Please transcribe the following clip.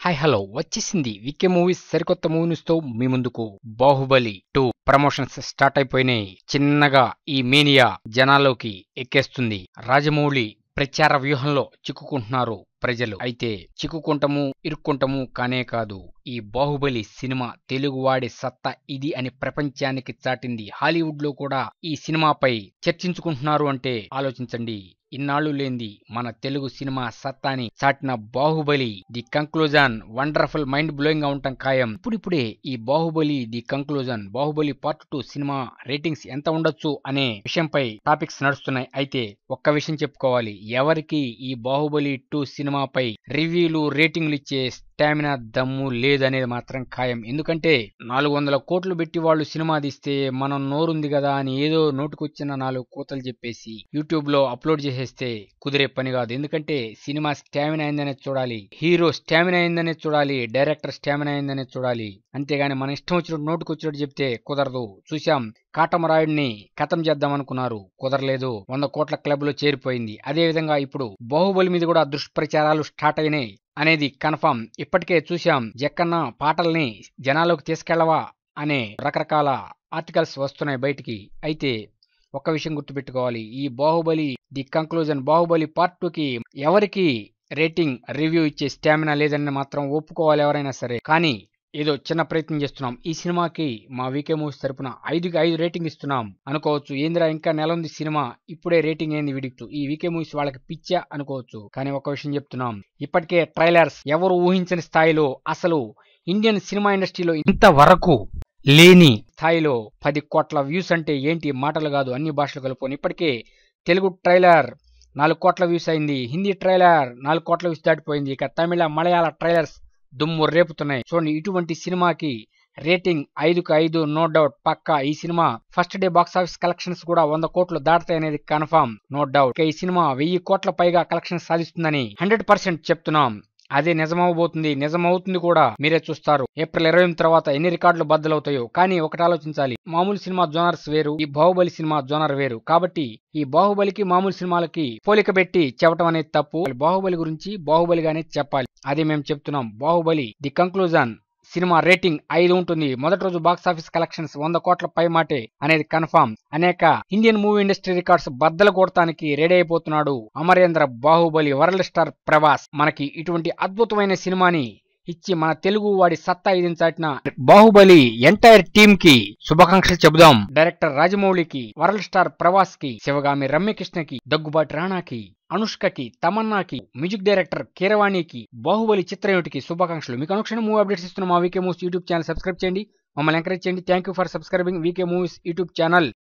hi hello వచ్చేసింది VK movies సరికొత్త movies తో మీ ముందుకు బాహుబలి టూ ప్రమోషన్స్ స్టార్ట్ అయిపోయినాయి చిన్నగా ఈ మేనియా జనాల్లోకి ఎక్కేస్తుంది రాజమౌళి ప్రచార వ్యూహంలో చిక్కుకుంటున్నారు ప్రజలు అయితే చిక్కుకుంటము ఇరుక్కుంటము కానే కాదు ఈ బాహుబలి సినిమా తెలుగువాడి సత్తా ఇది అని ప్రపంచానికి చాటింది హాలీవుడ్ లో కూడా ఈ సినిమాపై చర్చించుకుంటున్నారు అంటే ఆలోచించండి ఇన్నాళ్ళు లేంది మన తెలుగు సినిమా సత్తాని చాటిన Baahubali the conclusion wonderful mind blowing గా ఉండటం ఖాయం ఇప్పుడిప్పుడే ఈ Baahubali the conclusion Baahubali part two cinema ratings ఎంత ఉండొచ్చు అనే విషయంపై టాపిక్స్ నడుస్తున్నాయి అయితే ఒక్క విషయం చెప్పుకోవాలి ఎవరికి ఈ బాహుబలి టూ సినిమాపై రివ్యూలు రేటింగ్లు ఇచ్చే స్టామినా దమ్ము లేదనేది మాత్రం ఖాయం ఎందుకంటే నాలుగు వందల కోట్లు పెట్టి వాళ్ళు సినిమా తీస్తే మనం నోరుంది కదా అని ఏదో నోటుకొచ్చిన నాలుగు కూతలు చెప్పేసి యూట్యూబ్ లో అప్లోడ్ చేసేస్తే కుదిరే పని కాదు ఎందుకంటే సినిమా స్టామినా అయిందనేది చూడాలి హీరో స్టామినా అయిందనేది చూడాలి డైరెక్టర్ స్టామినా అయిందనేది చూడాలి అంతేగాని మన ఇష్టం వచ్చినట్టు నోటుకు వచ్చినట్టు చెప్తే కుదరదు చూశాం కాటమరాయుడిని ఖతం చేద్దాం అనుకున్నారు కుదరలేదు వంద కోట్ల క్లబ్ లో చేరిపోయింది అదే విధంగా ఇప్పుడు బాహుబలి మీద కూడా దుష్ప్రచారాలు స్టార్ట్ అయినాయి అనేది కన్ఫర్మ్ ఇప్పటికే చూశాం జక్కన్న పాటల్ని జనాల్లోకి తీసుకెళ్లవా అనే రకరకాల ఆర్టికల్స్ వస్తున్నాయి బయటికి అయితే ఒక్క విషయం గుర్తుపెట్టుకోవాలి ఈ Baahubali the conclusion Baahubali part two కి ఎవరికి రేటింగ్ రివ్యూ ఇచ్చే స్టామినా లేదని మాత్రం ఒప్పుకోవాలి ఎవరైనా సరే కానీ ఏదో చిన్న ప్రయత్నం చేస్తున్నాం ఈ సినిమాకి మా వీకే మూవీస్ తరపున ఐదుకి ఐదు రేటింగ్ ఇస్తున్నాం అనుకోవచ్చు ఏందిరా ఇంకా నెల ఉంది సినిమా ఇప్పుడే రేటింగ్ ఏంది వీడికి ఈ వీకే మూవీస్ వాళ్ళకి పిచ్చా అనుకోవచ్చు కానీ ఒక విషయం చెప్తున్నాం ఇప్పటికే ట్రైలర్స్ ఎవరు ఊహించని స్థాయిలో అసలు ఇండియన్ సినిమా ఇండస్ట్రీలో ఇంతవరకు లేని స్థాయిలో పది కోట్ల వ్యూస్ అంటే ఏంటి మాటలు కాదు అన్ని భాషలు కలుపుకొని ఇప్పటికే తెలుగు ట్రైలర్ నాలుగు కోట్ల వ్యూస్ అయింది హిందీ ట్రైలర్ నాలుగు కోట్ల వ్యూస్ దాటిపోయింది ఇక తమిళ మలయాళ ట్రైలర్స్ దుమ్ము రేపుతున్నాయి చూడండి ఇటువంటి సినిమాకి రేటింగ్ ఐదుకు ఐదు నో డౌట్ పక్కా ఈ cinema first day box office collections కూడా వంద కోట్లు దాటుతాయి అనేది కన్ఫర్మ్ నో డౌట్ ఇక ఈ సినిమా వెయ్యి కోట్ల పైగా కలెక్షన్స్ సాధిస్తుందని హండ్రెడ్ పర్సెంట్ చెప్తున్నాం అదే నిజమవబోతుంది నిజమవుతుంది కూడా మీరే చూస్తారు ఏప్రిల్ ఇరవై తర్వాత ఎన్ని రికార్డులు బద్దలవుతాయో కానీ ఒకటి ఆలోచించాలి మామూలు సినిమా జోనర్స్ వేరు ఈ బాహుబలి సినిమా జోనర్ వేరు కాబట్టి ఈ బాహుబలికి మామూలు సినిమాలకి పోలిక పెట్టి చెప్పడం అనేది తప్పు బాహుబలి గురించి బాహుబలిగానే చెప్పాలి అదే మేము చెప్తున్నాం Baahubali the conclusion cinema rating ఐదు ఉంటుంది మొదటి రోజు బాక్స్ ఆఫీస్ కలెక్షన్స్ వంద కోట్ల పై మాటే అనేది కన్ఫర్మ్ అనేక ఇండియన్ మూవీ ఇండస్ట్రీ రికార్డ్స్ బద్దలు కొడటానికి రెడీ అయిపోతున్నాడు అమరేంద్ర బాహుబలి వరల్డ్ స్టార్ ప్రభాస్ మనకి ఇటువంటి అద్భుతమైన సినిమాని ఇచ్చి మన తెలుగు వాడి సత్తా ఇదిని చాటిన బాహుబలి ఎంటైర్ టీమ్ కి శుభాకాంక్షలు చెబుదాం డైరెక్టర్ రాజమౌళికి వరల్డ్ స్టార్ ప్రభాస్ కి శివగామి రమ్యకృష్ణకి దగ్గుబాటి రాణాకి అనుష్కకి తమన్నాకి మ్యూజిక్ డైరెక్టర్ కీరవాణికి బాహుబలి చిత్రయూటికి శుభాకాంక్షలు మీకు అనుక్షణం మూవీ అప్డేట్స్ ఇస్తున్న మా VK movies YouTube channel subscribe చేయండి మమ్మల్ని ఎంకరేజ్ చేయండి thank you for subscribing VK movies YouTube channel